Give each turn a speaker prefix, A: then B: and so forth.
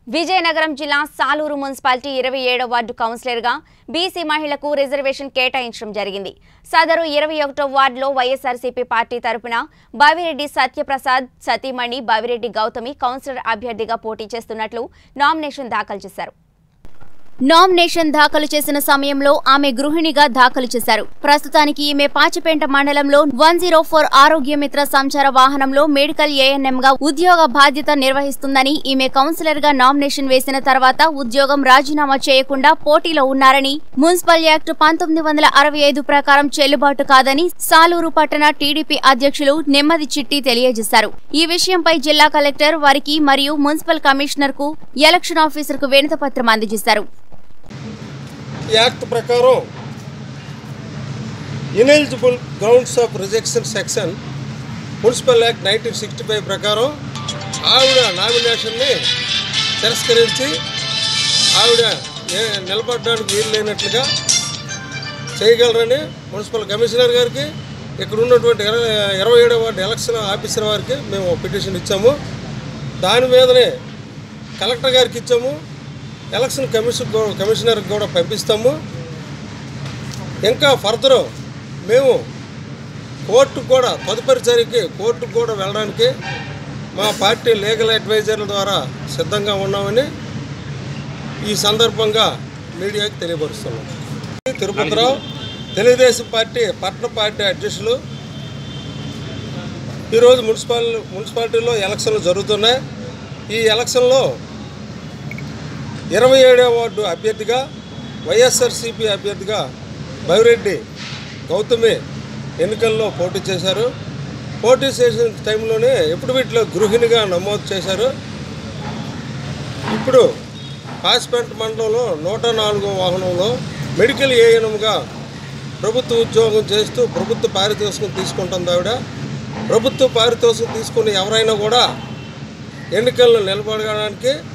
A: విజయనగరం జిల్లా సాలూరు మున్సిపాలిటీ ఇరవై ఏడో వార్డు కౌన్సిలర్గా బీసీ మహిళకు రిజర్వేషన్ కేటాయించడం జరిగింది సదరు ఇరవై ఒకటో వార్డులో వైఎస్ఆర్సీపీ పార్టీ తరపున బావిరెడ్డి సత్యప్రసాద్ సతీమణి బావిరెడ్డి గౌతమి కౌన్సిలర్ అభ్యర్థిగా పోటీ చేస్తున్నట్లు నామినేషన్ దాఖలు చేశారు నామినేషన్ దాఖలు చేసిన సమయంలో ఆమె గృహిణిగా దాఖలు చేశారు ప్రస్తుతానికి ఈమె పాచిపేంట మండలంలో వన్ జీరో ఫోర్ ఆరోగ్య మిత్ర సంచార వాహనంలో మెడికల్ ఏఎన్ఎం గా ఉద్యోగ బాధ్యత నిర్వహిస్తుందని ఈమె కౌన్సిలర్ గా నామినేషన్ వేసిన తర్వాత ఉద్యోగం రాజీనామా చేయకుండా పోటీలో ఉన్నారని మున్సిపల్ యాక్ట్ పంతొమ్మిది వందల అరవై ఐదు ప్రకారం చెల్లుబాటు కాదని సాలూరు పట్టణ టీడీపీ అధ్యక్షులు నెమ్మది చిట్టి తెలియజేశారు ఈ విషయంపై జిల్లా కలెక్టర్ వారికి మరియు మున్సిపల్ కమిషనర్ కు ఎలక్షన్ ఆఫీసర్ కు వినతపత్రం అందజేశారు
B: యాక్ట్ ప్రకారం ineligible grounds of rejection section municipal act nineteen sixty five ప్రకారం ఆవిడ నామినేషన్ని తిరస్కరించి ఆవిడ ఏ- నిలబడడానికి వీలు లేనట్లుగా చేయగలరని మున్సిపల్ కమిషనర్ గారికి ఇక్కడ ఉన్నటువంటి ఇరవై ఇరవై ఏడవ వార్డు ఎలక్షన్ ఆఫీసర్ వారికి మేము పిటిషన్ ఇచ్చాము దాని మీదనే కలెక్టర్ గారికి ఇచ్చాము ఎలక్షన్ కమిషన్ కూ- కమిషనర్కి కూడా పంపిస్తాము ఇంకా ఫర్దర్ మేము కోర్టుకు కూడా తదుపరి చర్యకి కోర్టుకు కూడా వెళ్ళడానికి మా పార్టీ లీగల్ అడ్వైజర్ల ద్వారా సిద్ధంగా ఉన్నామని ఈ సందర్భంగా మీడియాకి తెలియపరుస్తున్నాం తిరుపతిరావు తెలుగుదేశం పార్టీ పట్టణ పార్టీ అధ్యక్షులు ఈరోజు మున్సిపల్ మున్సిపాలిటీలో ఎలక్షన్లు జరుగుతున్నాయి ఈ ఎలక్షన్లో ఇరవై ఏడవ వార్డు అభ్యర్థిగా వైఎస్ఆర్సీపీ అభ్యర్థిగా బైరెడ్డి గౌతమి ఎన్నికల్లో పోటీ చేశారు పోటీ చేసిన టైంలోనే ఎప్పుడు వీటిలో గృహిణిగా నమోదు చేశారు ఇప్పుడు కాసిపేట మండలంలో నూట నాలుగో వాహనంలో మెడికల్ ఏఎన్ఎంగా ప్రభుత్వ ఉద్యోగం చేస్తూ ప్రభుత్వ పారితోషికం తీసుకుంటుంది ఆవిడ ప్రభుత్వ పారితోషికం తీసుకుని ఎవరైనా కూడా ఎన్నికల్లో నిలబడడానికి